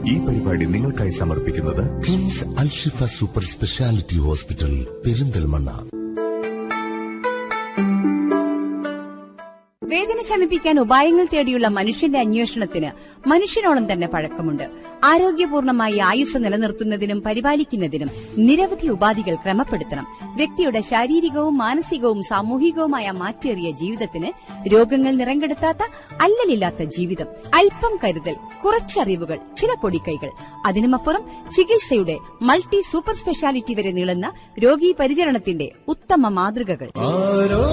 ഈ പരിപാടി നിങ്ങൾക്കായി സമർപ്പിക്കുന്നത് KIMS Alshifa super speciality hospital Perinthalmanna വേദന ശമിപ്പിക്കാൻ ഉപായങ്ങൾ തേടിയുള്ള മനുഷ്യന്റെ അന്വേഷണത്തിന് മനുഷ്യനോളം തന്നെ പഴക്കമുണ്ട് ആരോഗ്യപൂർണമായി ആയുസ് നിലനിർത്തുന്നതിനും പരിപാലിക്കുന്നതിനും നിരവധി ഉപാധികൾ ക്രമപ്പെടുത്തണം വ്യക്തിയുടെ ശാരീരികവും മാനസികവും സാമൂഹികവുമായ മാറ്റേറിയ ജീവിതത്തിന് രോഗങ്ങൾ നിറങ്കെടുത്താത്ത അല്ലലില്ലാത്ത ജീവിതം അല്പം കരുതൽ കുറച്ചറിവുകൾ ചില പൊടിക്കൈകൾ അതിനുമപ്പുറം ചികിത്സയുടെ മൾട്ടി സൂപ്പർ സ്പെഷ്യാലിറ്റി വരെ നീളുന്ന രോഗീ പരിചരണത്തിന്റെ ഉത്തമ മാതൃകകൾ